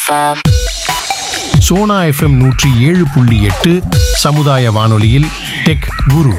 FM. Sona FM நூற்றி ஏழு புள்ளி எட்டு சமுதாய வானொலியில் டெக் குரு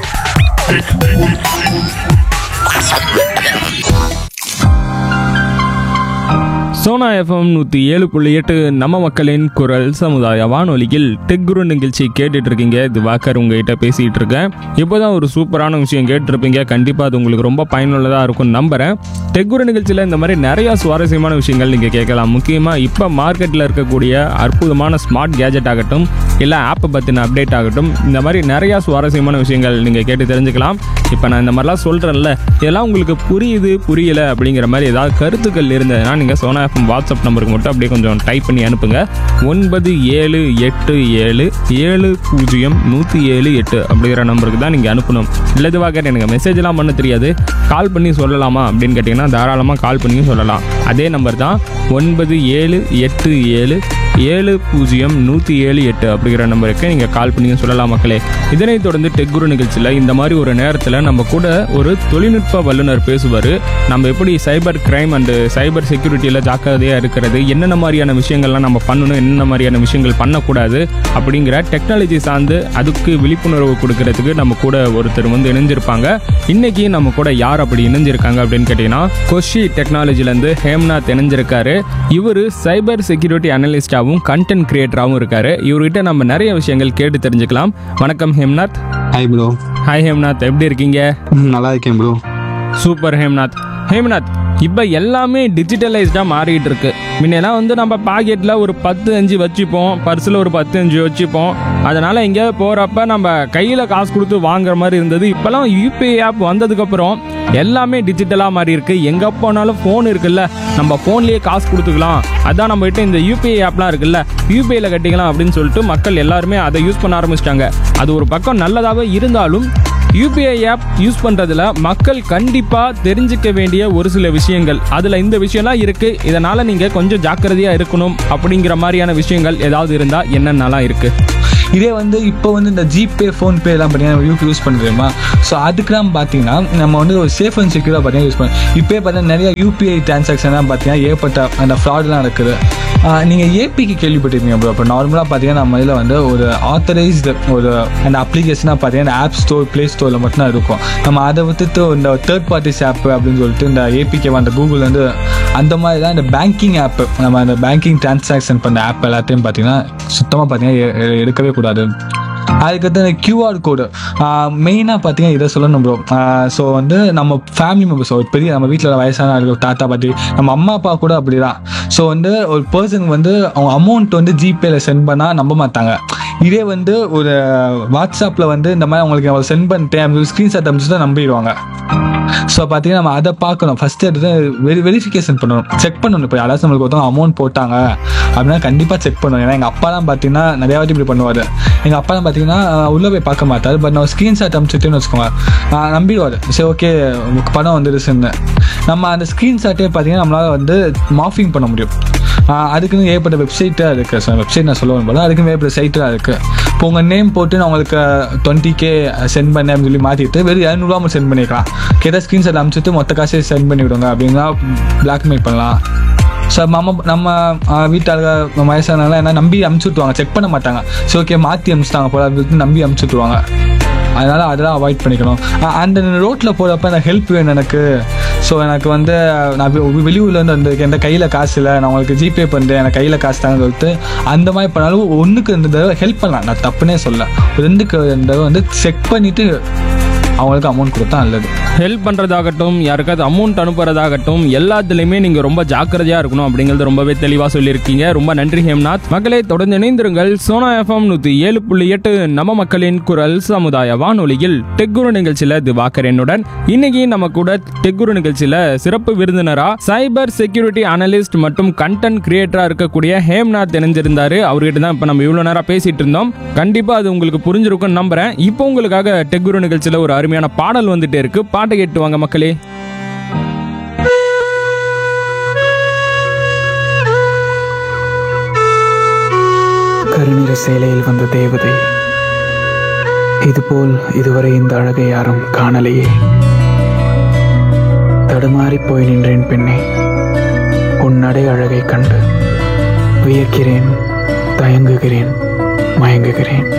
சோனா எஃப்எம் நூற்றி ஏழு புள்ளி எட்டு நம்ம மக்களின் குரல் சமுதாய வானொலியில் டெக் குரு நிகழ்ச்சி கேட்டுட்டு இருக்கீங்க இது வாக்கர் உங்ககிட்ட பேசிகிட்டு இருக்கேன் இப்போ தான் ஒரு சூப்பரான விஷயம் கேட்டிருப்பீங்க கண்டிப்பாக அது உங்களுக்கு ரொம்ப பயனுள்ளதாக இருக்கும் நம்புகிறேன் டெக் குரு நிகழ்ச்சியில் இந்த மாதிரி நிறையா சுவாரஸ்யமான விஷயங்கள் நீங்கள் கேட்கலாம் முக்கியமாக இப்போ மார்க்கெட்டில் இருக்கக்கூடிய அற்புதமான ஸ்மார்ட் கேஜெட் ஆகட்டும் இல்லை ஆப்பை பற்றின அப்டேட் ஆகட்டும் இந்த மாதிரி நிறையா சுவாரஸ்யமான விஷயங்கள் நீங்கள் கேட்டு தெரிஞ்சுக்கலாம் இப்போ நான் இந்த மாதிரிலாம் சொல்கிறேன்ல இதெல்லாம் உங்களுக்கு புரியுது புரியல அப்படிங்கிற மாதிரி ஏதாவது கருத்துக்கள் இருந்ததுன்னா நீங்கள் சோனா எஃப்எம் வாட்ஸ்அப் நம்பருக்கு மட்டும் அப்படியே கொஞ்சம் டைப் பண்ணி அனுப்புங்க ஒன்பது ஏழு எட்டு ஏழு ஏழு பூஜ்ஜியம் நூற்றி ஏழு எட்டு அப்படிங்கிற நம்பருக்கு தான் நீங்கள் அனுப்பணும் இல்லை இதுவாக எனக்கு மெசேஜ்லாம் பண்ண தெரியாது கால் பண்ணி சொல்லலாமா அப்படின்னு கேட்டிங்கன்னா தாராளமாக கால் பண்ணியும் சொல்லலாம் அதே நம்பர் தான் ஒன்பது ஏழு எட்டு ஏழு ஏழு பூஜ்ஜியம் நூற்றி ஏழு எட்டு அப்படிங்கிற நம்பருக்கு நீங்கள் கால் பண்ணியும் சொல்லலாம் மக்களே இதனைத் தொடர்ந்து டெக்குரு நிகழ்ச்சியில் இந்த மாதிரி ஒரு நேரத்தில் நம்ம கூட ஒரு தொழில்நுட்ப வல்லுநர் பேசுவார் நம்ம எப்படி சைபர் கிரைம் அண்டு சைபர் செக்யூரிட்டியில் ஜாக்கிரதையாக இருக்கிறது என்னென்ன மாதிரியான விஷயங்கள்லாம் நம்ம பண்ணணும் என்னென்ன மாதிரியான விஷயங்கள் பண்ணக்கூடாது அப்படிங்கிற டெக்னாலஜி சார்ந்து அதுக்கு விழிப்புணர்வு கொடுக்கறதுக்கு நம்ம கூட ஒருத்தர் வந்து இணைஞ்சிருப்பாங்க இன்னைக்கு நம்ம கூட யார் அப்படி இணைஞ்சிருக்காங்க அப்படின்னு கேட்டிங்கன்னா கொஷி டெக்னாலஜிலேருந்து ஹேம்நாத் இணைஞ்சிருக்காரு இவர் சைபர் செக்யூரிட்டி அனலிஸ்டாகவும் கண்டென்ட் கிரியேட்டராகவும் இருக்காரு இவர்கிட்ட நம்ம நிறைய விஷயங்கள் கேட்டு தெரிஞ்சுக்கலாம் வணக்கம் Hemnath hi bro hi Hemnath எப்படி இருக்கீங்க நல்லா இருக்கேன் ப்ரோ சூப்பர் ஹேம்நாத் ஹேம்நாத் இப்போ எல்லாமே டிஜிட்டலைஸ்டாக மாறிட்டு இருக்கு முன்னெல்லாம் வந்து நம்ம பாக்கெட்டில் ஒரு பத்து அஞ்சு வச்சுப்போம் பர்ஸில் ஒரு பத்து அஞ்சு வச்சுப்போம் அதனால் எங்கேயாவது போகிறப்ப நம்ம கையில் காசு கொடுத்து வாங்குற மாதிரி இருந்தது இப்போலாம் யூபிஐ ஆப் வந்ததுக்கப்புறம் எல்லாமே டிஜிட்டலாக மாறி இருக்கு எங்கே போனாலும் ஃபோன் இருக்குல்ல நம்ம ஃபோன்லேயே காசு கொடுத்துக்கலாம் அதான் நம்ம கிட்ட இந்த யூபிஐ ஆப்லாம் இருக்குல்ல யூபிஐயில் கட்டிக்கலாம் அப்படின்னு சொல்லிட்டு மக்கள் எல்லாருமே அதை யூஸ் பண்ண ஆரம்பிச்சிட்டாங்க அது ஒரு பக்கம் நல்லதாகவே இருந்தாலும் யூபிஐ ஆப் யூஸ் பண்ணுறதுல மக்கள் கண்டிப்பாக தெரிஞ்சுக்க வேண்டிய ஒரு சில விஷயங்கள் அதில் இந்த விஷயம்லாம் இருக்குது இதனால் நீங்கள் கொஞ்சம் ஜாக்கிரதையாக இருக்கணும் அப்படிங்கிற மாதிரியான விஷயங்கள் ஏதாவது இருந்தால் என்னென்னலாம் இருக்குது இதே வந்து இப்போ வந்து இந்த ஜிபே ஃபோன்பே எல்லாம் பார்த்தீங்கன்னா யூபி யூஸ் பண்ணுறோமா ஸோ அதுக்கெல்லாம் பார்த்தீங்கன்னா நம்ம வந்து ஒரு சேஃப் அண்ட் செக்யூராக பார்த்தீங்கன்னா யூஸ் பண்ணணும் இப்போயே பார்த்தீங்கன்னா நிறைய யூபிஐ டிரான்சாக்ஷன்லாம் பார்த்தீங்கன்னா ஏற்பட்ட அந்த ஃப்ராட்லாம் இருக்குது நீங்கள் ஏபிக்கு கேள்விப்பட்டிருக்கீங்க ப்ரோ இப்போ நார்மலாக பார்த்தீங்கன்னா நம்ம இதில் வந்து ஒரு ஆத்தரைஸ்டு ஒரு அந்த அப்ளிகேஷனாக பார்த்தீங்கன்னா ஆப் ஸ்டோர் ப்ளே ஸ்டோரில் மட்டும்தான் இருக்கும் நம்ம அதை விட்டுட்டு இந்த தேர்ட் பார்ட்டிஸ் ஆப் அப்படின்னு சொல்லிட்டு இந்த ஏபிகே அந்த கூகுள் வந்து அந்த மாதிரி தான் இந்த பேங்கிங் ஆப் நம்ம அந்த பேங்கிங் டிரான்சாக்ஷன் பண்ண ஆப் எல்லாத்தையும் பார்த்தீங்கன்னா சுத்தமாக பார்த்தீங்கன்னா எ- எ- எடுக்கவே கூடாது அதுக்கடுத்து இந்த கியூஆர் கோடு மெயினாக பார்த்தீங்கன்னா இதை சொல்லணும் ப்ரோ ஸோ வந்து நம்ம ஃபேமிலி மெம்பர்ஸ் ஒரு பெரிய நம்ம வீட்டில் வயசான ஆளுகள், தாத்தா பாட்டி நம்ம அம்மா அப்பா கூட அப்படி தான் ஸோ வந்து ஒரு பர்சன் வந்து அவங்க அமௌண்ட் வந்து ஜிபேல சென்ட் பண்ணால் நம்ப மாட்டாங்க இதே வந்து ஒரு வாட்ஸ்அப்பில் வந்து இந்த மாதிரி அவங்களுக்கு அவள் சென்ட் பண்ணிட்டேன் அப்படின்னு ஸ்க்ரீன்ஷாட் அனுப்பிச்சுட்டு நம்பிடுவாங்க ஸோ பார்த்தீங்கன்னா நம்ம அதை பார்க்கணும் ஃபஸ்ட்டு எடுத்து வெரி வெரிஃபிகேஷன் பண்ணணும் செக் பண்ணணும் இப்போ யாராச்சும் நம்மளுக்கு ஒருத்தவங்க அமௌண்ட் போட்டாங்க அப்படின்னா கண்டிப்பாக செக் பண்ணணும் ஏன்னா எங்கள் அப்பாலாம் பார்த்தீங்கன்னா நிறையா வாட்டி இப்படி பண்ணுவார் எங்கள் அப்பாலாம் பார்த்தீங்கன்னா அஹ், உள்ளே போய் பார்க்க மாட்டார் பட் நான் ஸ்க்ரீன்ஷாட் அனுப்பிச்சிட்டுன்னு வச்சுக்கோங்க அஹ், நம்பிடுவார் சரி ஓகே உங்களுக்கு பணம் வந்துடுச்சுன்னு நம்ம அந்த ஸ்க்ரீன்ஷாட்டே பார்த்தீங்கன்னா நம்மளால் வந்து மாஃபிங் பண்ண முடியும் ஆஹ் அதுக்குன்னு ஏற்பட்ட வெப்சைட்டாக இருக்குது ஸோ வெப்சைட் நான் சொல்லுவேன் போல அதுக்குன்னு ஏற்பட்ட சைட்டாக இருக்குது இப்போ உங்கள் நேம் போட்டு நான் உங்களுக்கு டுவெண்ட்டி கே சென்ட் பண்ணேன் அப்படின்னு சொல்லி மாற்றிட்டு வெறும் இரநூறுவா மட்டும் சென்ட் பண்ணிக்கலாம் கேட்டால் ஸ்க்ரீன்ஷாட் அனுப்பிச்சிட்டு மொத்த காசே சென்ட் பண்ணி விடுங்க அப்படின்னா பிளாக்மெயில் பண்ணலாம் ஸோ நம்ம நம்ம வீட்டாள வயசானலாம் என்ன நம்பி அமுச்சு விட்டுருவாங்க செக் பண்ண மாட்டாங்க ஸோ ஓகே மாற்றி அமுச்சிட்டாங்க போல அப்படின்னு சொல்லிட்டு நம்பி அமுச்சு விட்டுருவாங்க அதனால் அதெல்லாம் அவாய்ட் பண்ணிக்கணும் அந்த ரோட்டில் போகிறப்ப எனக்கு ஹெல்ப் வேணும் எனக்கு ஸோ எனக்கு வந்து நான் வெ- வெளியூர்லேருந்து வந்திருக்கேன் என் கையில் காசு இல்லை நான் உங்களுக்கு ஜிபே பண்ணுறேன் எனக்கு கையில் காசு தாங்கன்னு சொல்லிட்டு அந்த மாதிரி பண்ணாலும் ஒன்றுக்கு ரெண்டு தடவை ஹெல்ப் பண்ணலாம் நான் தப்புனே சொல்ல ரெண்டுக்கு ரெண்டு தடவை வந்து செக் பண்ணிவிட்டு அவங்களுக்கு அமௌண்ட் கொடுத்தா நல்லது ஹெல்ப் பண்ணுறதாகட்டும் யாருக்காவது அமௌண்ட் அனுப்புறதாகட்டும் எல்லாத்துலேயுமே நீங்கள் ரொம்ப ஜாக்கிரதையாக இருக்கணும் அப்படிங்கிறது ரொம்பவே தெளிவாக சொல்லியிருக்கீங்க ரொம்ப நன்றி ஹேம்நாத் மக்களே தொடர்ந்து இணைந்திருங்கள் சோனா எஃப்எம் நூற்றி ஏழு புள்ளி எட்டு நம்ம மக்களின் குரல் சமுதாய வானொலியில் டெக்குரு நிகழ்ச்சியில் திவாகர் என்னுடன் இன்னைக்கு நம்ம கூட டெக்குரு நிகழ்ச்சியில் சிறப்பு விருந்தினரா சைபர் செக்யூரிட்டி அனலிஸ்ட் மற்றும் கண்டென்ட் கிரியேட்டராக இருக்கக்கூடிய ஹேம்நாத் இணைஞ்சிருந்தாரு அவர்கிட்ட தான் இப்போ நம்ம இவ்வளோ நேரம் பேசிட்டு இருந்தோம் கண்டிப்பாக அது உங்களுக்கு புரிஞ்சிருக்கும்னு நம்புறேன் இப்போ உங்களுக்காக டெக்குரு நிகழ்ச்சியில் ஒரு அருமையான பாடல் வந்துட்டே இருக்கு பாட்டை கேட்டு வாங்க மக்களே கருநிற சேலையில் வந்த தேவதை இதுபோல் இதுவரை இந்த அழகை யாரும் காணலையே தடுமாறிப் போய் நின்றேன் பெண்ணே உன் நடை அழகை கண்டு வியக்கிறேன் தயங்குகிறேன் மயங்குகிறேன்